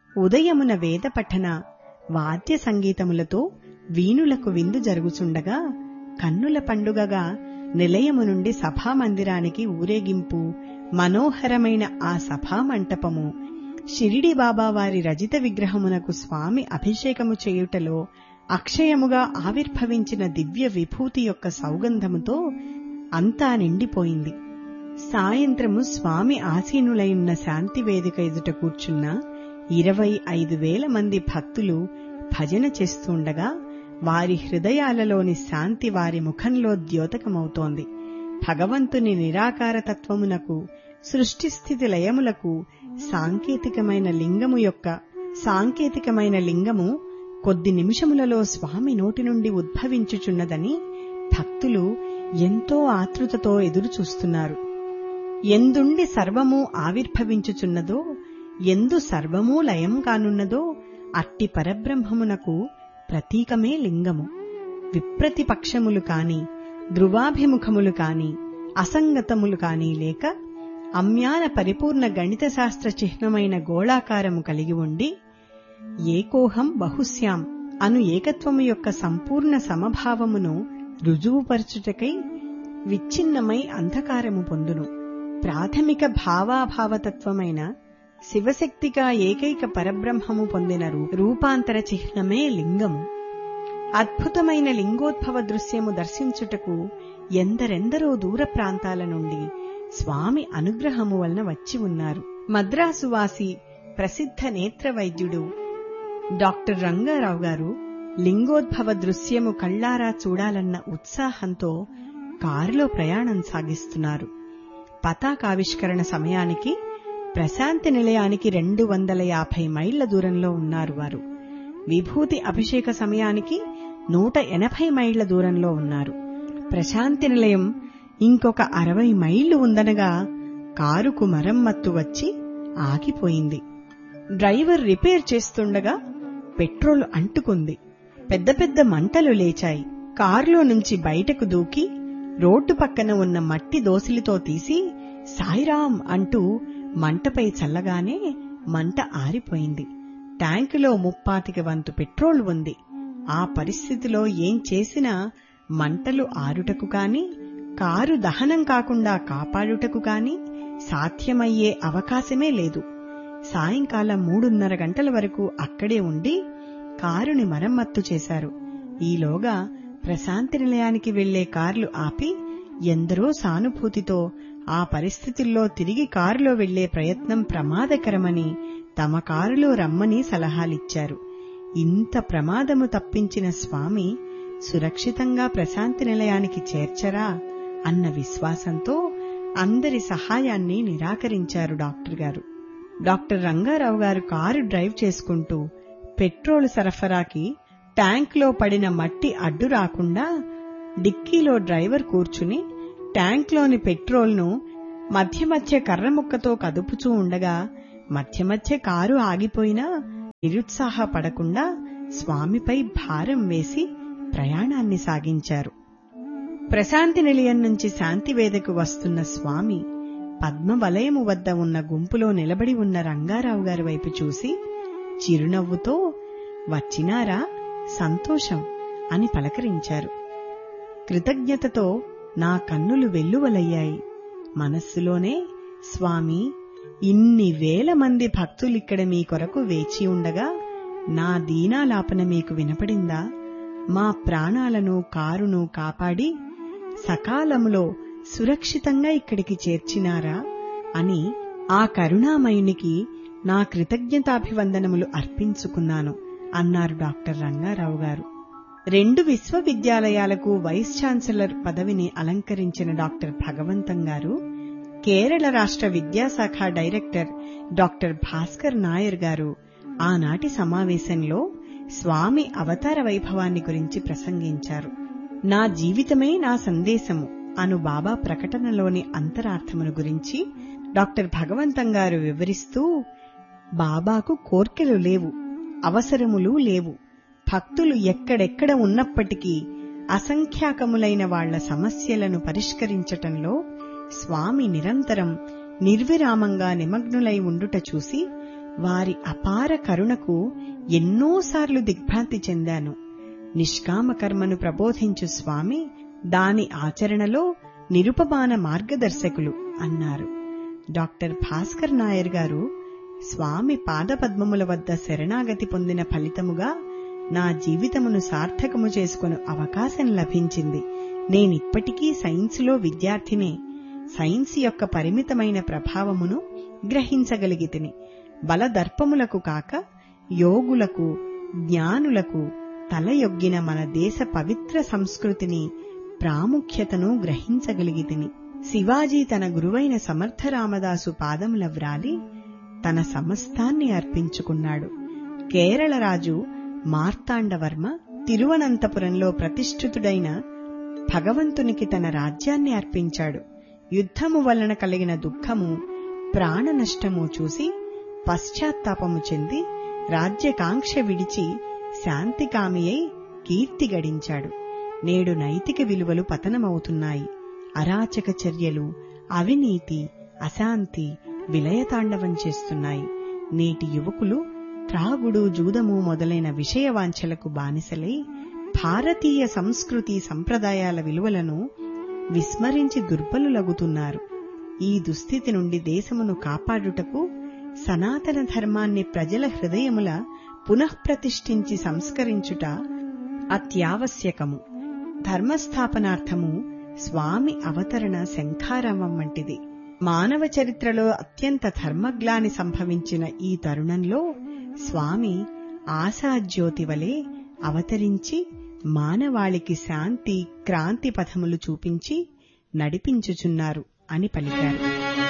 ఉదయమున వేద పఠన వాద్య సంగీతములతో వీణులకు విందు జరుగుచుండగా కన్నుల పండుగగా నిలయము నుండి సభామందిరానికి ఊరేగింపు మనోహరమైన ఆ సభామంటపము షిరిడి బాబా వారి రజిత విగ్రహమునకు స్వామి అభిషేకము చేయుటలో అక్షయముగా ఆవిర్భవించిన దివ్య విభూతి యొక్క సౌగంధముతో అంతా నిండిపోయింది సాయంత్రము స్వామి ఆసీనులైన శాంతి వేదిక ఎదుట కూర్చున్న ఇరవై ఐదు వేల మంది భక్తులు భజన చేస్తుండగా వారి హృదయాలలోని శాంతి వారి ముఖంలో ద్యోతకమవుతోంది భగవంతుని నిరాకార తత్వమునకు సృష్టిస్థితి లయములకు సాంకేతికమైన లింగము యొక్క సాంకేతికమైన లింగము కొద్ది నిమిషములలో స్వామి నోటి నుండి ఉద్భవించుచున్నదని భక్తులు ఎంతో ఆతృతతో ఎదురుచూస్తున్నారు ఎందుండి సర్వము ఆవిర్భవించుచున్నదో ఎందు సర్వమూ లయం కానున్నదో అట్టి పరబ్రహ్మమునకు ప్రతీకమే లింగము విప్రతిపక్షములు కాని ధృవాభిముఖములు కాని అసంగతములు కాని లేక అమ్యాన పరిపూర్ణ గణిత శాస్త్ర చిహ్నమైన గోళాకారము కలిగి ఉండి ఏకోహం బహుశ్యాం అను ఏకత్వము యొక్క సంపూర్ణ సమభావమును రుజువుపరచుటకై విచ్ఛిన్నమై అంధకారము పొందును ప్రాథమిక భావాభావతత్వమైన శివశక్తిగా ఏకైక పరబ్రహ్మము పొందిన రూపాంతర చిహ్నమే లింగము అద్భుతమైన లింగోద్భవ దృశ్యము దర్శించుటకు ఎందరెందరో దూర ప్రాంతాల నుండి స్వామి అనుగ్రహము వలన వచ్చి ఉన్నారు మద్రాసువాసి ప్రసిద్ధ నేత్ర వైద్యుడు డాక్టర్ రంగారావు గారు లింగోద్భవ దృశ్యము కళ్లారా చూడాలన్న ఉత్సాహంతో కారులో ప్రయాణం సాగిస్తున్నారు పతాకావిష్కరణ సమయానికి ప్రశాంతి నిలయానికి రెండు వందల యాభై మైళ్ల దూరంలో ఉన్నారు వారు విభూతి అభిషేక సమయానికి నూట ఎనభై మైళ్ల దూరంలో ఉన్నారు ప్రశాంతి నిలయం ఇంకొక అరవై మైళ్లు ఉందనగా కారుకు మరమ్మత్తు వచ్చి ఆగిపోయింది డ్రైవర్ రిపేర్ చేస్తుండగా పెట్రోల్ అంటుకుంది పెద్ద పెద్ద మంటలు లేచాయి కారులో నుంచి బయటకు దూకి రోడ్డు పక్కన ఉన్న మట్టి దోసిలితో తీసి సాయిరాం అంటూ మంటపై చల్లగానే మంట ఆరిపోయింది ట్యాంకులో ముప్పాతిక వంతు పెట్రోల్ ఉంది ఆ పరిస్థితిలో ఏం చేసినా మంటలు ఆరుటకు కాని కారు దహనం కాకుండా కాపాడుటకు కాని సాధ్యమయ్యే అవకాశమే లేదు సాయంకాలం మూడున్నర గంటల వరకు అక్కడే ఉండి కారుని మరమ్మత్తు చేశారు ఈలోగా ప్రశాంతి నిలయానికి వెళ్లే కార్లు ఆపి ఎందరో సానుభూతితో ఆ పరిస్థితుల్లో తిరిగి కారులో వెళ్లే ప్రయత్నం ప్రమాదకరమని తమ కారులో రమ్మని సలహాలిచ్చారు ఇంత ప్రమాదము తప్పించిన స్వామి సురక్షితంగా ప్రశాంతి నిలయానికి చేర్చరా అన్న విశ్వాసంతో అందరి సహాయాన్ని నిరాకరించారు డాక్టర్ గారు డాక్టర్ రంగారావు గారు కారు డ్రైవ్ చేసుకుంటూ పెట్రోల్ సరఫరాకి ట్యాంక్లో పడిన మట్టి అడ్డు రాకుండా డిక్కీలో డ్రైవర్ కూర్చుని ట్యాంక్లోని పెట్రోల్ను మధ్య మధ్య కర్రముక్కతో కదుపుచూ ఉండగా మధ్య మధ్య కారు ఆగిపోయినా నిరుత్సాహపడకుండా స్వామిపై భారం వేసి ప్రయాణాన్ని సాగించారు ప్రశాంతి నిలయం నుంచి శాంతివేదకు వస్తున్న స్వామి పద్మవలయము వద్ద ఉన్న గుంపులో నిలబడి ఉన్న రంగారావు గారి వైపు చూసి చిరునవ్వుతో వచ్చినారా సంతోషం అని పలకరించారు కృతజ్ఞతతో నా కన్నులు వెల్లువలయ్యాయి మనస్సులోనే స్వామి ఇన్ని వేల మంది భక్తులిక్కడ మీ కొరకు వేచి ఉండగా నా దీనాలాపన మీకు వినపడిందా మా ప్రాణాలను కారును కాపాడి సకాలములో సురక్షితంగా ఇక్కడికి చేర్చినారా అని ఆ కరుణామయునికి నా కృతజ్ఞతాభివందనములు అర్పించుకున్నాను అన్నారు డాక్టర్ రంగారావు గారు రెండు విశ్వవిద్యాలయాలకు వైస్ ఛాన్సలర్ పదవిని అలంకరించిన డాక్టర్ భగవంతం గారు కేరళ రాష్ట్ర విద్యాశాఖ డైరెక్టర్ డాక్టర్ భాస్కర్ నాయర్ గారు ఆనాటి సమావేశంలో స్వామి అవతార వైభవాన్ని గురించి ప్రసంగించారు నా జీవితమే నా సందేశము అను బాబా ప్రకటనలోని అంతరార్థమును గురించి డాక్టర్ భగవంతం గారు వివరిస్తూ బాబాకు కోర్కెలు లేవు అవసరములు లేవు భక్తులు ఎక్కడెక్కడ ఉన్నప్పటికీ అసంఖ్యాకములైన వాళ్ల సమస్యలను పరిష్కరించటంలో స్వామి నిరంతరం నిర్విరామంగా నిమగ్నులై ఉండుట చూసి వారి అపార కరుణకు ఎన్నోసార్లు దిగ్భ్రాంతి చెందాను నిష్కామ కర్మను ప్రబోధించు స్వామి దాని ఆచరణలో నిరుపమాన మార్గదర్శకులు అన్నారు డాక్టర్ భాస్కర్ నాయర్ గారు స్వామి పాదపద్మముల వద్ద శరణాగతి పొందిన ఫలితముగా నా జీవితమును సార్థకము చేసుకుని అవకాశం లభించింది నేనిప్పటికీ సైన్సులో విద్యార్థినే సైన్స్ యొక్క పరిమితమైన ప్రభావమును గ్రహించగలిగితిని బలదర్పములకు కాక యోగులకు జ్ఞానులకు తలయొగ్గిన మన దేశ పవిత్ర సంస్కృతిని ప్రాముఖ్యతను గ్రహించగలిగితిని శివాజీ తన గురువైన సమర్థ రామదాసు పాదముల వ్రాలి తన సమస్తాన్ని అర్పించుకున్నాడు కేరళ రాజు మార్తాండవర్మ తిరువనంతపురంలో ప్రతిష్ఠితుడైన భగవంతునికి తన రాజ్యాన్ని అర్పించాడు యుద్ధము వలన కలిగిన దుఃఖము ప్రాణ నష్టము చూసి పశ్చాత్తాపము చెంది రాజ్యకాంక్ష విడిచి శాంతికామి అయి కీర్తి గడించాడు నేడు నైతిక విలువలు పతనమవుతున్నాయి అరాచక చర్యలు అవినీతి అశాంతి విలయతాండవం చేస్తున్నాయి నేటి యువకులు త్రాగుడు జూదము మొదలైన విషయవాంఛలకు బానిసలై భారతీయ సంస్కృతి సంప్రదాయాల విలువలను విస్మరించి దుర్బలులగుతున్నారు ఈ దుస్థితి నుండి దేశమును కాపాడుటకు సనాతన ధర్మాన్ని ప్రజల హృదయముల పునఃప్రతిష్ఠించి సంస్కరించుట అత్యావశ్యకము ధర్మస్థాపనార్థము స్వామి అవతరణ శంఖారావం వంటిది మానవ చరిత్రలో అత్యంత ధర్మగ్లాని సంభవించిన ఈ తరుణంలో స్వామి ఆశాజ్యోతి వలె అవతరించి మానవాళికి శాంతి క్రాంతి పథములు చూపించి నడిపించుచున్నారు అని పలికారు